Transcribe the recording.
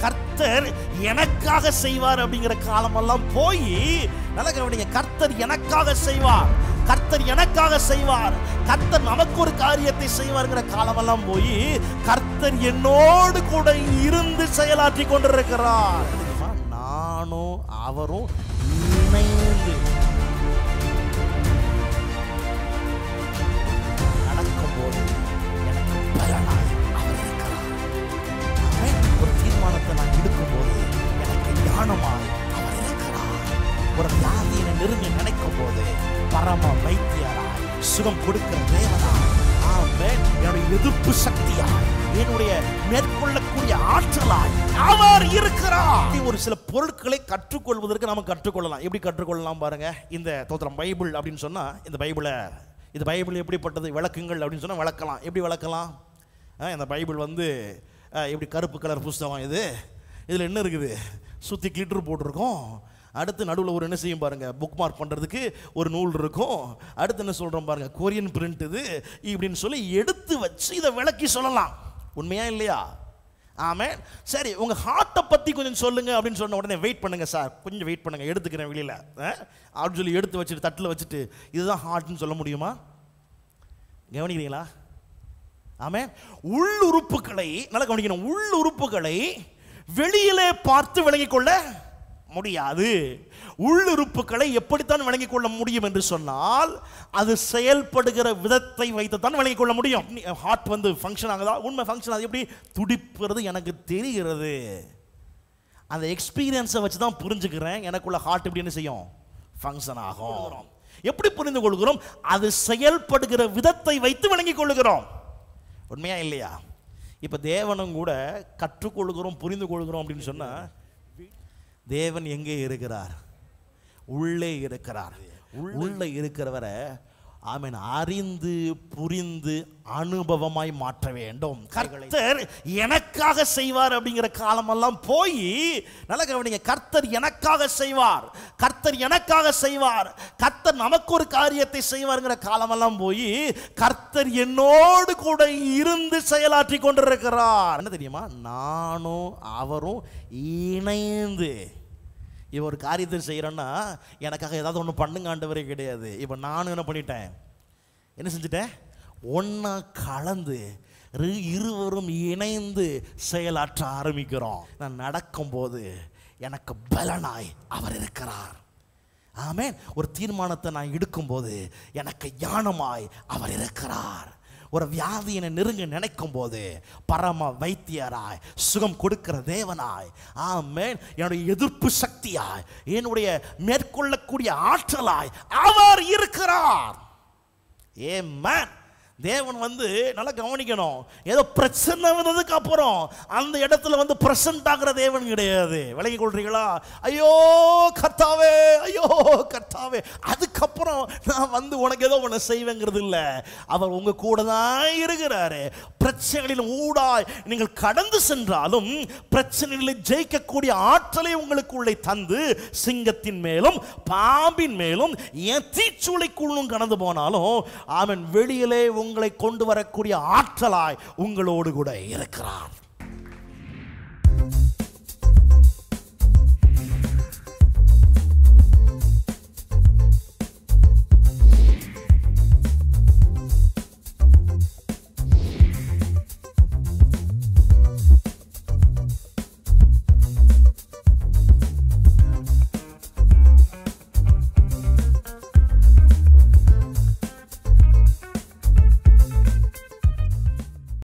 கர்த்தர் எனக்காக செய்வார் அப்படிங்கிற காலமெல்லாம் போய் நல்லா கவனிங்க கர்த்தர் எனக்காக செய்வார் கர்த்தர் எனக்காக செய்வார் கர்த்தர் நமக்கு ஒரு காரியத்தை செய்வார்ங்கிற காலமெல்லாம் போய் கர்த்தர் என்னோடு கூட இருந்து செயலாற்றி கொண்டிருக்கிறார் தெரியுமா? நானும் அவரும் இணைந்து நடக்கும்போது எனக்கு பலனாய் அவர் இருக்கிறார் ஆமென். ஒரு தீர்மானத்தை நான் எடுக்கும்போது எனக்கு ஞானமாய் அவர் இருக்கிறார் ஒரு வியாதியினை நெருங்கி நினைக்கும் போது பரம வைத்தியராய் சுகம் கொடுக்கிற தேவனாய் ஆமென். என்னுடைய எதிர்ப்பு சக்தியாய் என்னுடைய மேற்கொள்ளக்கூடிய ஆற்றலாய் அவர் இருக்கிறார் ஒரு சில பொருட்களை கற்றுக்கொள்வதற்கு நாம கற்றுக்கொள்ளலாம் எப்படி கற்றுக்கொள்ளலாம் பாருங்க இந்த தோத்திரம் பைபிள் அப்படின்னு சொன்னா இந்த பைபிளை இது பைபிள் எப்படிப்பட்டது விளக்குங்கள் அப்படின்னு சொன்னா விளக்கலாம் எப்படி விளக்கலாம் ஆ, இந்த பைபிள் வந்து ஆ, எப்படி கருப்பு கலர் புஸ்தகம் இது இதில் என்ன இருக்குது சுற்றி கிளிட்டர் போட்டிருக்கோம் அடுத்து நடுவில் ஒரு என்ன செய்யும் பாருங்க புக் மார்க் பண்ணுறதுக்கு ஒரு நூல் இருக்கும் அடுத்து என்ன சொல்கிறோம் பாருங்க கொரியன் பிரிண்ட் இது இப்படின்னு சொல்லி எடுத்து வச்சு இதை விளக்கி சொல்லலாம் உண்மையா இல்லையா ஆமென் சரி உங்க ஹார்ட்டை பத்தி கொஞ்சம் சொல்லுங்க அப்படின்னு சொன்ன உடனே வெயிட் பண்ணுங்க சார் கொஞ்சம் வெயிட் பண்ணுங்க எடுத்துக்கிறேன் வெளியில ஆ? அப்படின்னு சொல்லி எடுத்து வச்சுட்டு தட்டில் வச்சுட்டு இதுதான் ஹார்ட்னு சொல்ல முடியுமா கவனிக்கிறீங்களா ஆமென் உள் உறுப்புகளை நல்லா கவனிக்கணும் உள் உறுப்புகளை வெளியிலே பார்த்து விளங்கிக் கொள்ள முடியாது உள்ளுறுப்புகளை எப்படித்தான் விளங்கிக் கொள்ள முடியும் என்று சொன்னால் அது செயல்படுகிற விதத்தை வைத்துத்தான் விளங்கிக் கொள்ள முடியும் ஹார்ட் வந்து ஃபங்க்ஷன் ஆகுதா உண்மை ஃபங்க்ஷன் அது எப்படி துடிப்புறது எனக்கு தெரிகிறது அந்த எக்ஸ்பீரியன்ஸை வச்சு தான் புரிஞ்சுக்கிறேன் எனக்குள்ள ஹார்ட் எப்படி என்ன செய்யும் ஃபங்க்ஷன் ஆகும் எப்படி புரிந்து கொள்கிறோம் அது செயல்படுகிற விதத்தை வைத்து விளங்கிக் கொள்கிறோம் உண்மையா இல்லையா இப்ப தேவனும் கூட கற்றுக்கொள்கிறோம் புரிந்து கொள்கிறோம் அப்படின்னு சொன்னா தேவன் எங்கே இருக்கிறார் உள்ளே இருக்கிறார் உள்ளே இருக்கிறவரை ஆமென் அறிந்து புரிந்து அனுபவமாய் மாற்ற வேண்டும் கர்த்தர் எனக்காக செய்வார் அப்படிங்கிற காலமெல்லாம் போய் நல்லா கவனிங்க கர்த்தர் எனக்காக செய்வார் கர்த்தர் எனக்காக செய்வார் கர்த்தர் நமக்கு ஒரு காரியத்தை செய்வார்ங்கிற காலமெல்லாம் போய் கர்த்தர் என்னோடு கூட இருந்து செயலாற்றி கொண்டிருக்கிறார் என்ன தெரியுமா நானும் அவரும் இணைந்து இவன் ஒரு காரியத்தை செய்கிறேன்னா எனக்காக ஏதாவது ஒன்று பண்ணுங்க ஆண்டவரே கிடையாது இப்போ நானும் என்ன பண்ணிட்டேன் என்ன செஞ்சுட்டேன் ஒன்றா கலந்து இரு- இருவரும் இணைந்து செயலாற்ற ஆரம்பிக்கிறோம் நான் நடக்கும்போது எனக்கு பலனாய் அவர் இருக்கிறார் ஆமென் ஒரு தீர்மானத்தை நான் எடுக்கும்போது எனக்கு ஞானமாய் அவர் இருக்கிறார் ஒரு வியாதியினை நெருங்க நினைக்கும் போது பரம வைத்தியராய் சுகம் கொடுக்கிற தேவனாய் ஆமென் என்னுடைய எதிர்ப்பு சக்தியாய் என்னுடைய மேற்கொள்ளக்கூடிய ஆற்றலாய் அவர் இருக்கிறார் ஏமேன் தேவன் வந்து நல்லா கவனிக்கணும் ஏதோ பிரச்சனை வந்ததுக்கு அப்புறம் அந்த இடத்துல வந்து பிரசன்ட் ஆகிற தேவன் கிடையாது விலகி கொள்றீங்களா ஐயோ கர்த்தாவே ஐயோ கர்த்தாவே அதுக்கப்புறம் நான் வந்து உனக்கு ஏதோ ஒன்று செய்வேங்கிறது இல்லை அவர் உங்க கூட தான் இருக்கிறாரு பிரச்சனைகளில் ஊடாய் நீங்கள் கடந்து சென்றாலும் பிரச்சனைகளை ஜெயிக்கக்கூடிய ஆற்றலை உங்களுக்குள்ளே தந்து சிங்கத்தின் மேலும் பாம்பின் மேலும் ஏன் தீச்சூளைக்குள்ளும் கடந்து போனாலும் அவன் வெளியிலே உங்களை கொண்டு வரக்கூடிய ஆற்றலாய் உங்களோடு கூட இருக்கிறார்